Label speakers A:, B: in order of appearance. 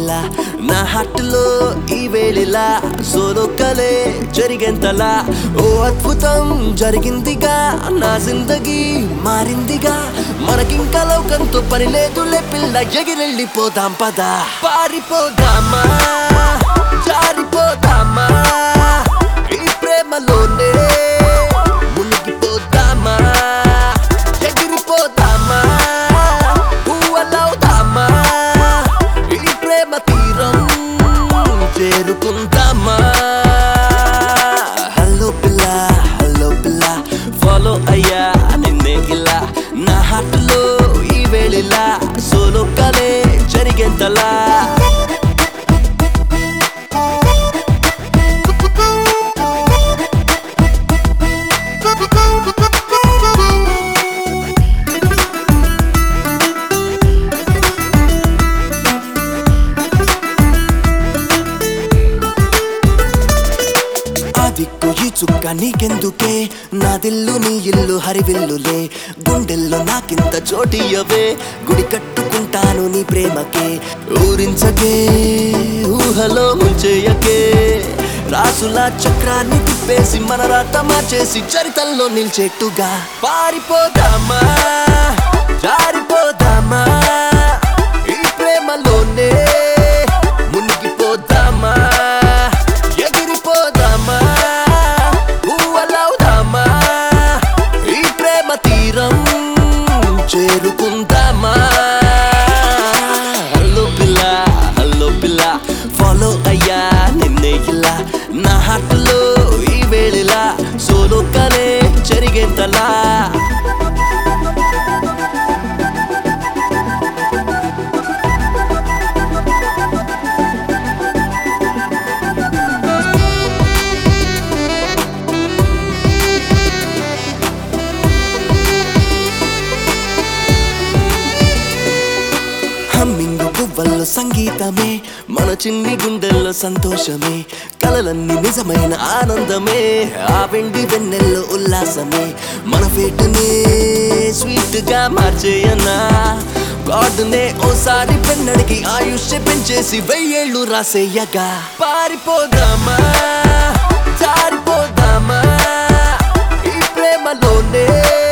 A: పిల్ల నా హట్టులో ఈ వేళిలా సోలో కలే జరిగేంతలా ఓ అద్భుతం జరిగిందిగా నా జిందగీ మారిందిగా మనకింకా లోకంతో పని లేదులే పిల్ల ఎగిరెళ్ళిపోదాం పదా పారిపోదామా జారిపోదామా ఈ ప్రేమలోనే మునిగిపోదామా ఎగిరిపోదామా పువ్వలవుదామా ఈ ప్రేమ తీరం చేరుకుందామా హలో పిల్ల హలో పిల్ల ఫాలో అయ్యా నిన్నే ఇలా నా హార్ట్లో ఈ వేళిలా సోలో కలే జరిగేంతలా ఆ దిక్కు ఈ చుక్క నీకెందుకే నా దిల్లు నీ ఇల్లు హరివిల్లులే గుండెల్లో నాకింత చోటియవే గుడి కట్టుకుంటాను నీ ప్రేమకే ఊరించకే ఊహలో ముంచేయకే రాసుల చక్రాన్ని తిప్పేసి మన రాత మార్చేసి చరితల్లో నిల్చేట్టుగా పారిపోదామా జారిపోదామా ఈ ప్రేమలోనే మునిగిపోదామా ఎగిరిపోదామా పువ్వలవుదామా ఈ ప్రేమ తీరం చేరుకుందామా హలో పిల్ల హలో పిల్ల ఫాలో అయ్యా నిన్నే ఇలా నా హార్ట్లో ఈ వేళిలా సోలో కనే జరిగేంతలా హమ్మింగ్ పువ్వల్లో సంగీతమే మన చిన్ని గుండెల్లో సంతోషమే కలలన్నీ నిజమైన ఆనందమే ఆ వెండి వెన్నెల్లో ఉల్లాసమే మన ఫేటునే స్వీట్ గా మార్చేయన్నా గాడునే ఓసారి పెన్నడికి ఆయుష్ పెంచేసి వెయ్యేళ్ళు రాసేయగా పారిపోదామా జారిపోదామా ఈ ప్రేమలోనే